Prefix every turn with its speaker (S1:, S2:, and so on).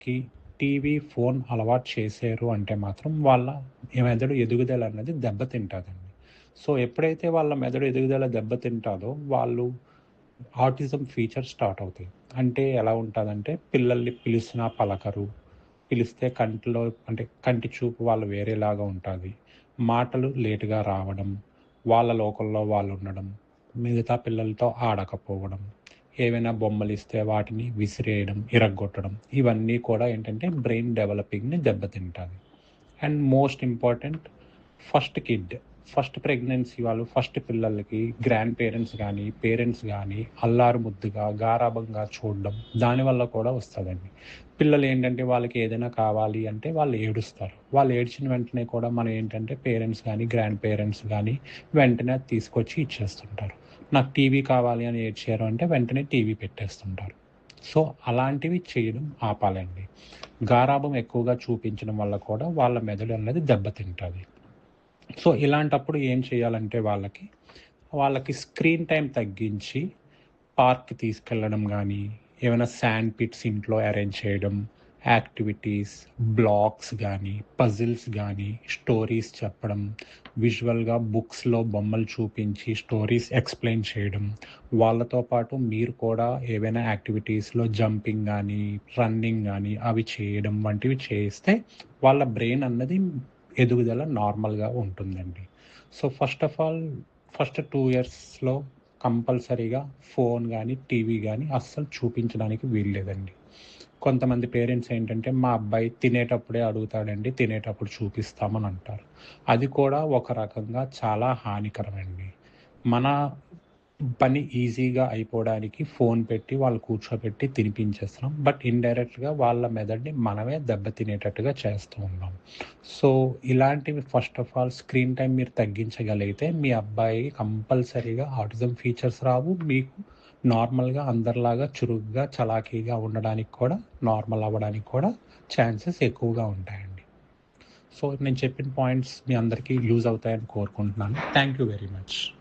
S1: పిల్లలకి TV, phone అలవాటు చేశారు అంటే మాత్రం వాళ్ళ మెదడు ఎదుగుదల అన్నది దెబ్బతింటాదండి. సో, ఎప్పుడైతే వాళ్ళ మెదడు ఎదుగుదల దెబ్బతింటాదో వాళ్ళు ఆటిజం ఫీచర్స్ స్టార్ట్ అవుతాయి. అంటే ఎలా ఉంటాదంటే పిల్లల్ని పిలిసినా పలకరు. పిలిస్తే కంటిలో అంటే కంటి చూపు వాళ్ళు వేరేలాగా ఉంటాది. మాటలు లేట్‌గా రావడం, వాళ్ళ లోకంలో వాళ్ళుండడం, మిగతా పిల్లలతో ఆడకపోవడం, ఏవైనా బొమ్మలిస్తే వాటిని విసిరేయడం, ఇరగ్గొట్టడం ఇవన్నీ కూడా ఏంటంటే బ్రెయిన్ డెవలపింగ్‌ని దెబ్బతింటాది. And most important first kid first pregnancy వాళ్ళు ఫస్ట్ పిల్లలకి గ్రాండ్ పేరెంట్స్ గానీ, పేరెంట్స్ గానీ అల్లారు ముద్దుగా, గారాబంగా చూడడం దానివల్ల కూడా వస్తదండి. పిల్లలేంటంటే వాళ్ళకి ఏదైనా కావాలి అంటే వాళ్ళు ఏడుస్తారు. వాళ్ళు ఏడ్చిన వెంటనే కూడా మనం ఏంటంటే పేరెంట్స్ గానీ, గ్రాండ్ పేరెంట్స్ గానీ వెంటనే అది తీసుకొచ్చి ఇచ్చేస్తుంటారు. నాకు టీవీ కావాలి అని ఏడ్చారు అంటే వెంటనే టీవీ పెట్టేస్తుంటారు. సో, అలాంటివి చేయడం ఆపాలండి. గారాబం ఎక్కువగా చూపించడం వల్ల కూడా వాళ్ళ మెదడు అన్నది దెబ్బతింటాది. సో, ఇలాంటప్పుడు ఏం చేయాలంటే వాళ్ళకి, వాళ్ళకి స్క్రీన్ టైమ్ తగ్గించి పార్క్‌కి తీసుకెళ్ళడం గానీ, ఏమైనా శాండ్ పిట్స్ ఇంట్లో అరేంజ్ చేయడం, యాక్టివిటీస్, బ్లాక్స్ గానీ, పజిల్స్ గానీ, స్టోరీస్ చెప్పడం, విజువల్‌గా బుక్స్‌లో బొమ్మలు చూపించి స్టోరీస్ ఎక్స్‌ప్లెయిన్ చేయడం, వాళ్ళతో పాటు మీరు కూడా ఏవైనా యాక్టివిటీస్‌లో జంపింగ్ గానీ, రన్నింగ్ గానీ అవి చేయడం వంటివి చేస్తే వాళ్ళ బ్రెయిన్ అన్నది ఎదుగుదల నార్మల్‌గా ఉంటుందండి. So, first of all first 2 ఇయర్స్‌లో కంపల్సరీగా ఫోన్ గానీ, టీవీ గానీ అస్సలు చూపించడానికి వీల్లేదండి. కొంతమంది పేరెంట్స్ ఏంటంటే మా అబ్బాయి తినేటప్పుడే అడుగుతాడండి, తినేటప్పుడు చూపిస్తామని అంటారు. అది కూడా ఒక రకంగా చాలా హానికరమండి. మన పని ఈజీగా అయిపోవడానికి ఫోన్ పెట్టి వాళ్ళు కూర్చోబెట్టి తినిపించేస్తున్నాం. బట్ ఇండైరెక్ట్‌గా వాళ్ళ మెదడుని మనమే దెబ్బతినేటట్టుగా చేస్తూ ఉన్నాం. సో, ఇలాంటివి first of all screen time మీరు తగ్గించగలిగితే మీ అబ్బాయి కంపల్సరీగా ఆటిజం ఫీచర్స్ రావు. మీకు నార్మల్‌గా అందరిలాగా చురుగ్గా, చలాకీగా ఉండడానికి కూడా నార్మల్ అవ్వడానికి కూడా ఛాన్సెస్ ఎక్కువగా ఉంటాయండి. సో, నేను చెప్పిన పాయింట్స్ మీ అందరికీ యూజ్ అవుతాయని కోరుకుంటున్నాను. Thank you very much.